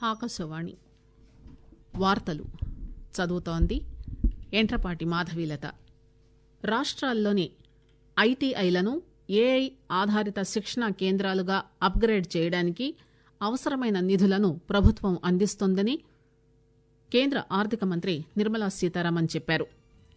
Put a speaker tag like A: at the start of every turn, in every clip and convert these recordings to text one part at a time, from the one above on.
A: ఆకాశవాణి వార్తలు చదువుతోంది ఎంట్రపాటి మాధవీలత రాష్ట్రాల్లోని ఐటీఐలను ఏఐ ఆధారిత శిక్షణా కేంద్రాలుగా అప్గ్రేడ్ చేయడానికి అవసరమైన నిధులను ప్రభుత్వం అందిస్తోందని కేంద్ర ఆర్థిక మంత్రి నిర్మలా సీతారామన్ చెప్పారు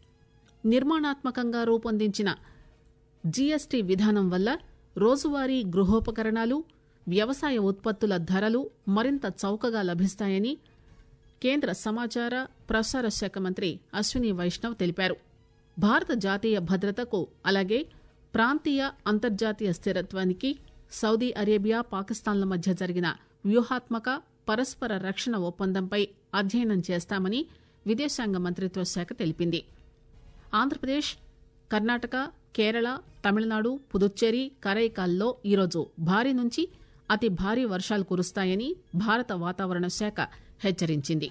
A: నిర్మాణాత్మకంగా రూపొందించిన జీఎస్టీ విధానం వల్ల రోజువారీ గృహోపకరణాలు వ్యవసాయ ఉత్పత్తుల ధరలు మరింత చౌకగా లభిస్తాయని కేంద్ర సమాచార ప్రసార శాఖ మంత్రి అశ్విని వైష్ణవ్ తెలిపారు భారత జాతీయ భద్రతకు అలాగే ప్రాంతీయ అంతర్జాతీయ స్థిరత్వానికి సౌదీ అరేబియా పాకిస్తాన్ల మధ్య జరిగిన వ్యూహాత్మక పరస్పర రక్షణ ఒప్పందంపై అధ్యయనం చేస్తామని విదేశాంగ మంత్రిత్వ శాఖ తెలిపింది ఆంధ్రప్రదేశ్ కర్ణాటక కేరళ తమిళనాడు పుదుచ్చేరి కరైకాల్లో ఈరోజు భారీ నుంచి అతి భారీ వర్షాలు కురుస్తాయని భారత వాతావరణ శాఖ హెచ్చరించింది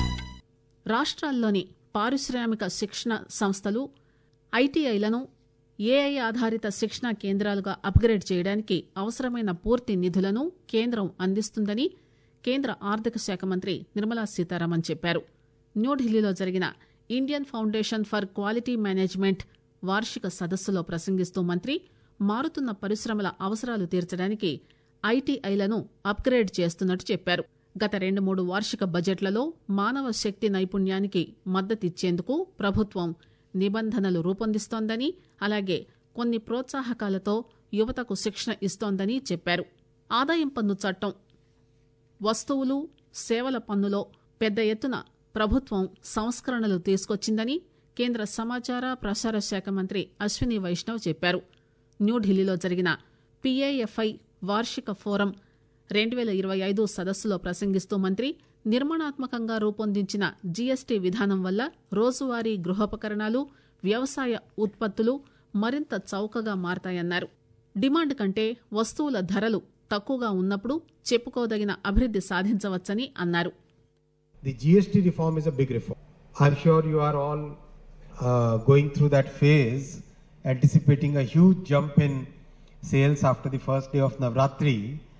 A: రాష్ట్రాల్లోని పారిశ్రామిక శిక్షణ సంస్థలు ఐటీఐలను ఏఐ ఆధారిత శిక్షణా కేంద్రాలుగా అప్గ్రేడ్ చేయడానికి అవసరమైన పూర్తి నిధులను కేంద్రం అందిస్తుందని కేంద్ర ఆర్థిక శాఖ మంత్రి నిర్మలా సీతారామన్ చెప్పారు న్యూఢిల్లీలో జరిగిన Indian Foundation for Quality Management వార్షిక సదస్సులో ప్రసంగిస్తూ మంత్రి మారుతున్న పరిశ్రమల అవసరాలు తీర్చడానికి ఐటీఐలను అప్గ్రేడ్ చేస్తున్నట్టు చెప్పారు గత రెండు మూడు వార్షిక బడ్జెట్లలో మానవ శక్తి నైపుణ్యానికి మద్దతిచ్చేందుకు ప్రభుత్వం నిబంధనలు రూపొందిస్తోందని అలాగే కొన్ని ప్రోత్సాహకాలతో యువతకు శిక్షణ ఇస్తోందని చెప్పారు ఆదాయం పన్ను చట్టం వస్తువులు సేవల పన్నులో పెద్ద ఎత్తున ప్రభుత్వం సంస్కరణలు తీసుకొచ్చిందని కేంద్ర సమాచార ప్రసార శాఖ మంత్రి అశ్విని వైష్ణవ్ చెప్పారు న్యూఢిల్లీలో జరిగిన పీఏఎఫ్ఐ వార్షిక ఫోరం రెండు పేల ఇరవై ఐదు సదస్సులో ప్రసంగిస్తూ మంత్రి నిర్మాణాత్మకంగా రూపొందించిన జీఎస్టీ విధానం వల్ల రోజువారీ గృహోపకరణాలు వ్యవసాయ ఉత్పత్తులు మరింత చౌకగా మారతాయన్నారు డిమాండ్ కంటే వస్తువుల ధరలు తక్కువగా ఉన్నప్పుడు చెప్పుకోదగిన అభివృద్ది సాధించవచ్చని అన్నారు
B: The GST reform is a big reform. I'm sure you are all uh, going through that phase, anticipating a huge jump in sales after the first day of Navratri.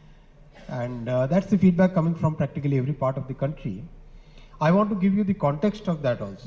B: And uh, that's the feedback coming from practically every part of the country. I want to give you the context of that also.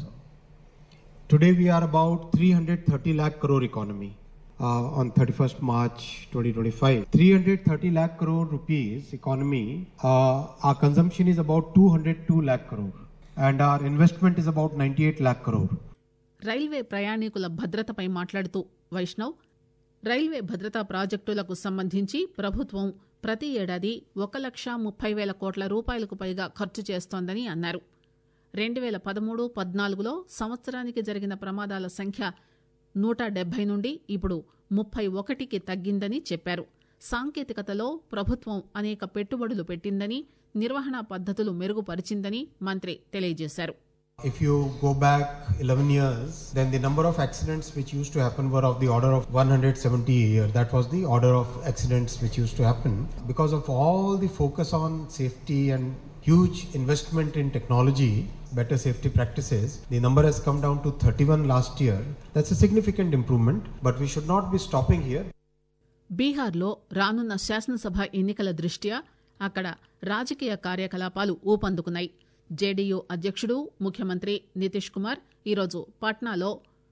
B: Today we are about 330 lakh crore economy. Uh, on 31st March 2025, 330 lakh crore rupees economy. Uh, our consumption is about 202 lakh crore, and our investment is about 98 lakh crore.
A: Railway ప్రయాణికుల భద్రతపై మాట్లాడుతూ Vaishnav railway భద్రతా ప్రాజెక్టులకు సంబంధించి ప్రభుత్వం ప్రతి ఏడాది ఒక లక్ష ముప్పై వేల కోట్ల రూపాయలకు పైగా ఖర్చు చేస్తోందని అన్నారు రెండు వేల పదమూడు పద్నాలుగులో సంవత్సరానికి జరిగిన ప్రమాదాల సంఖ్య నూట డెబ్బై నుండి ఇప్పుడు ముప్పై ఒకటికి తగ్గిందని చెప్పారు సాంకేతికతలో ప్రభుత్వం అనేక పెట్టుబడులు పెట్టిందని నిర్వహణ పద్ధతులు మెరుగుపరిచిందని మంత్రి తెలియజేశారు
B: If you go back 11 years, then the number of accidents which used to happen were of the order of 170 a year. That was the order of accidents which used to happen. Because of all the focus on safety and huge investment in technology, better safety practices, the number has come down to 31 last year. That's a significant improvement, but we should not be stopping here.
A: బీహార్లో రానున్న శాసనసభ ఎన్నికల దృష్ట్యా అక్కడ రాజకీయ కార్యకలాపాలు ఊపందుకున్నాయి JDU అధ్యక్షుడు ముఖ్యమంత్రి నితీష్ కుమార్ ఈరోజు పాట్నాలో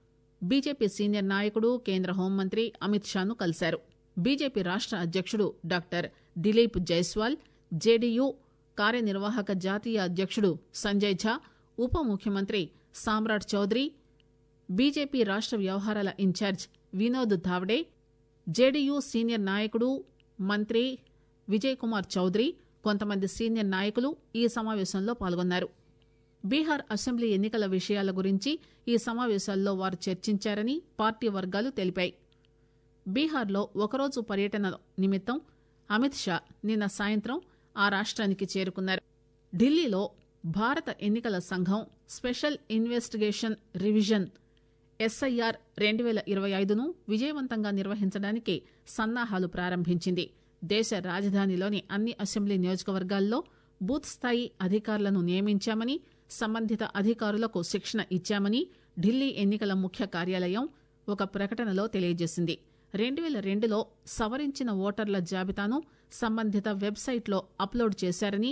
A: బీజేపీ సీనియర్ నాయకుడు కేంద్ర హోంమంత్రి అమిత్ షాను కలిశారు బీజేపీ రాష్ట అధ్యక్షుడు డాక్టర్ దిలీప్ జైస్వాల్ జేడీయూ కార్యనిర్వాహక జాతీయ అధ్యక్షుడు సంజయ్ ఝా ఉప ముఖ్యమంత్రి సామ్రాట్ చౌదరి బీజేపీ రాష్ట వ్యవహారాల in charge Vinod Tawde JDU senior నాయకుడు మంత్రి విజయ్ కుమార్ చౌదరి కొంతమంది సీనియర్ నాయకులు ఈ సమావేశంలో పాల్గొన్నారు బీహార్ అసెంబ్లీ ఎన్నికల విషయాల గురించి ఈ సమావేశాల్లో వారు చర్చించారని పార్టీ వర్గాలు తెలిపాయి బీహార్లో ఒకరోజు పర్యటన నిమిత్తం అమిత్ షా నిన్న సాయంత్రం ఆ రాష్ట్రానికి చేరుకున్నారు ఢిల్లీలో భారత ఎన్నికల సంఘం స్పెషల్ ఇన్వెస్టిగేషన్ రివిజన్ ఎస్ఐఆర్ రెండు వేల ఇరవై ఐదును విజయవంతంగా నిర్వహించడానికి సన్నాహాలు ప్రారంభించింది దేశ రాజధానిలోని అన్ని అసెంబ్లీ నియోజకవర్గాల్లో బూత్ స్థాయి అధికారులను నియమించామని సంబంధిత అధికారులకు శిక్షణ ఇచ్చామని ఢిల్లీ ఎన్నికల ముఖ్య కార్యాలయం ఒక ప్రకటనలో తెలియజేసింది రెండు వేల రెండులో సవరించిన ఓటర్ల జాబితాను సంబంధిత వెబ్సైట్లో అప్లోడ్ చేశారని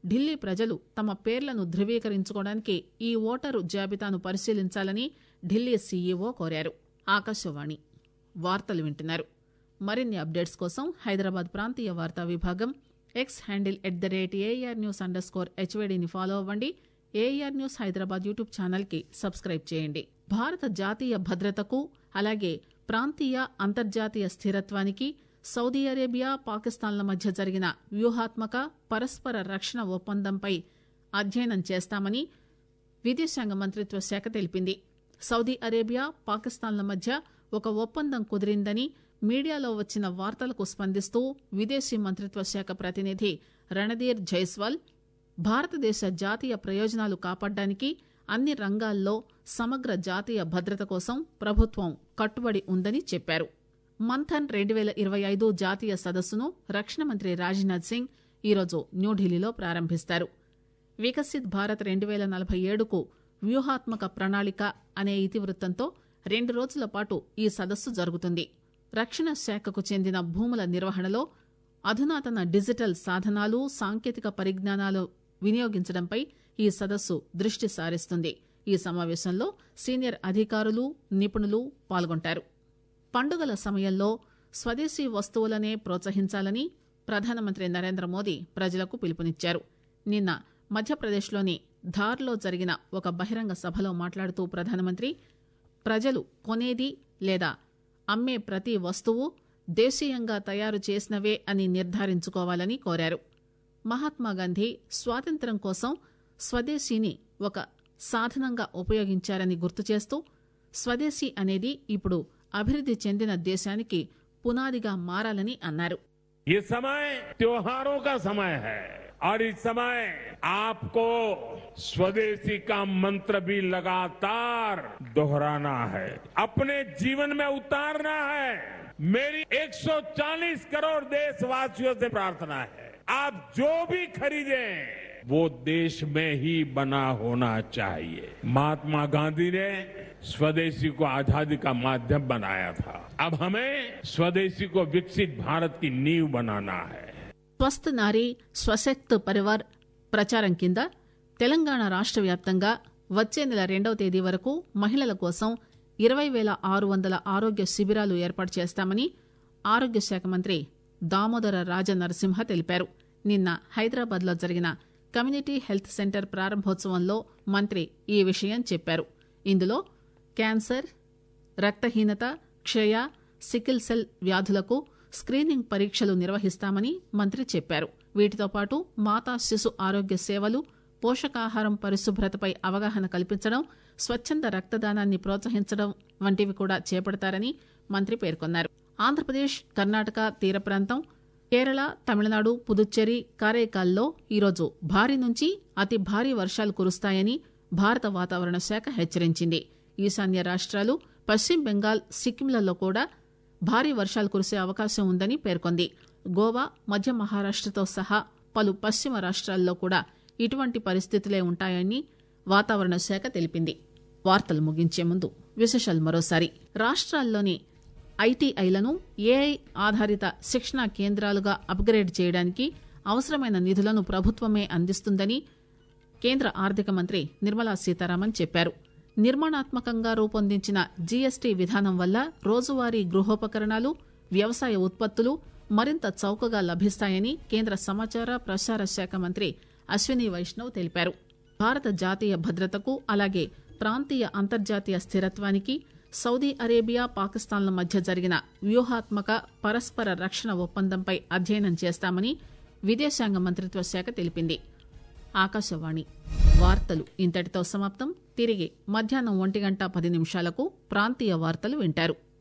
A: ఢిల్లీ ప్రజలు తమ పేర్లను ధృవీకరించుకోవడానికి ఈ ఓటరు జాబితాను పరిశీలించాలని ఢిల్లీ సీఈఓ కోరారు ఆకాశవాణి వార్తలు వింటున్నారు మరిన్ని అప్డేట్స్ కోసం హైదరాబాద్ ప్రాంతీయ వార్తా విభాగం X handle at the rate A R news underscore హెచ్వేడిని ఫాలో అవ్వండి A R news Hyderabad YouTube channel కి సబ్స్క్రైబ్ చేయండి భారత జాతీయ భద్రతకు అలాగే ప్రాంతీయ అంతర్జాతీయ స్థిరత్వానికి సౌదీ అరేబియా పాకిస్తాన్ల మధ్య జరిగిన వ్యూహాత్మక పరస్పర రక్షణ ఒప్పందంపై అధ్యయనం చేస్తామని విదేశాంగ మంత్రిత్వ శాఖ తెలిపింది సౌదీ అరేబియా పాకిస్తాన్ల మధ్య ఒక ఒప్పందం కుదిరిందని మీడియాలో వచ్చిన వార్తలకు స్పందిస్తూ విదేశీ మంత్రిత్వ శాఖ ప్రతినిధి రణధీర్ జైస్వాల్ భారతదేశ జాతీయ ప్రయోజనాలు కాపాడడానికి అన్ని రంగాల్లో సమగ్ర జాతీయ భద్రత కోసం ప్రభుత్వం కట్టుబడి ఉందని చెప్పారు మంథన్ రెండు వేల ఇరవై ఐదు జాతీయ సదస్సును రక్షణ మంత్రి రాజ్నాథ్ సింగ్ ఈరోజు న్యూఢిల్లీలో ప్రారంభిస్తారు వికసిత్ భారత్ రెండు వేల నలభై ఏడుకు వ్యూహాత్మక ప్రణాళిక అనే ఇతివృత్తంతో రెండు రోజుల పాటు ఈ సదస్సు జరుగుతుంది రక్షణ శాఖకు చెందిన భూముల నిర్వహణలో అధునాతన డిజిటల్ సాధనాలు సాంకేతిక పరిజ్ఞానాలు వినియోగించడంపై ఈ సదస్సు దృష్టి సారిస్తుంది ఈ సమావేశంలో సీనియర్ అధికారులు నిపుణులు పాల్గొంటారు పండుగల సమయంలో స్వదేశీ వస్తువులనే ప్రోత్సహించాలని ప్రధానమంత్రి నరేంద్ర మోదీ ప్రజలకు పిలుపునిచ్చారు నిన్న మధ్యప్రదేశ్లోని ధార్లో జరిగిన ఒక బహిరంగ సభలో మాట్లాడుతూ ప్రధానమంత్రి ప్రజలు కొనేది లేదా అమ్మే ప్రతి వస్తువు దేశీయంగా తయారు చేసినవే అని నిర్ధారించుకోవాలని కోరారు మహాత్మాగాంధీ స్వాతంత్ర్యం కోసం స్వదేశీని ఒక సాధనంగా ఉపయోగించారని గుర్తు చేస్తూ స్వదేశీ అనేది ఇప్పుడు అభివృద్ది చెందిన దేశానికి పునాదిగా మారాలని అన్నారు
C: ये समय त्योहारों का समय है और इस समय आपको स्वदेशी का मंत्र भी लगातार दोहराना है अपने जीवन में उतारना है मेरी 140 करोड़ देशवासियों से प्रार्थना है आप जो भी खरीदें वो देश में ही बना होना चाहिए महात्मा गांधी ने स्वदेशी को आजादी का माध्यम बनाया था अब हमें स्वदेशी को विकसित भारत की नींव बनाना है
A: స్వస్థ నారీ స్వశక్త్ పరివార్ ప్రచారం కింద తెలంగాణ రాష్ట్ర వ్యాప్తంగా వచ్చే నెల రెండవ తేదీ వరకు మహిళల కోసం ఇరవై వేల ఆరు వందల ఆరోగ్య శిబిరాలు ఏర్పాటు చేస్తామని ఆరోగ్య శాఖ మంత్రి దామోదర రాజ నరసింహ తెలిపారు నిన్న హైదరాబాద్ లో జరిగిన కమ్యూనిటీ హెల్త్ సెంటర్ ప్రారంభోత్సవంలో మంత్రి ఈ విషయం చెప్పారు ఇందులో క్యాన్సర్ రక్తహీనత క్షయ సికిల్ సెల్ వ్యాధులకు స్క్రీనింగ్ పరీక్షలు నిర్వహిస్తామని మంత్రి చెప్పారు వీటితో పాటు మాతా శిశు ఆరోగ్య సేవలు పోషకాహారం పరిశుభ్రతపై అవగాహన కల్పించడం స్వచ్ఛంద రక్తదానాన్ని ప్రోత్సహించడం వంటివి కూడా చేపడతారని మంత్రి పేర్కొన్నారు ఆంధ్రప్రదేశ్ కర్ణాటక తీర ప్రాంతం కేరళ తమిళనాడు పుదుచ్చేరి కారైకాల్లో ఈరోజు భారీ నుంచి అతి భారీ వర్షాలు కురుస్తాయని భారత వాతావరణ శాఖ హెచ్చరించింది ఈశాన్య రాష్ట్రాలు పశ్చిమ బెంగాల్ సిక్కింలలో కూడా భారీ వర్షాలు కురిసే అవకాశం ఉందని పేర్కొంది గోవా మధ్య మహారాష్టతో సహా పలు పశ్చిమ రాష్ట్రాల్లో కూడా ఇటువంటి పరిస్థితులే ఉంటాయని వాతావరణ శాఖ తెలిపింది వార్తలు ముగించే ముందు విశేషాలు మరోసారి రాష్ట్రాల్లోని ఐటీఐలను ఏఐ ఆధారిత శిక్షణా కేంద్రాలుగా అప్గ్రేడ్ చేయడానికి అవసరమైన నిధులను ప్రభుత్వమే అందిస్తుందని కేంద్ర ఆర్థిక మంత్రి నిర్మలా సీతారామన్ చెప్పారు నిర్మాణాత్మకంగా రూపొందించిన జీఎస్టీ విధానం వల్ల రోజువారీ గృహోపకరణాలు వ్యవసాయ ఉత్పత్తులు మరింత చౌకగా లభిస్తాయని కేంద్ర సమాచార ప్రసార శాఖ మంత్రి అశ్విని వైష్ణవ్ తెలిపారు భారత జాతీయ భద్రతకు అలాగే ప్రాంతీయ అంతర్జాతీయ స్థిరత్వానికి సౌదీ అరేబియా పాకిస్తాన్ల మధ్య జరిగిన వ్యూహాత్మక పరస్పర రక్షణ ఒప్పందంపై అధ్యయనం చేస్తామని విదేశాంగ మంత్రిత్వ శాఖ తెలిపింది ఆకాశవాణి వార్తలు ఇంతటితో సమాప్తం తిరిగి మధ్యాహ్నం ఒంటి గంట పది నిమిషాలకు ప్రాంతీయ వార్తలు వింటారు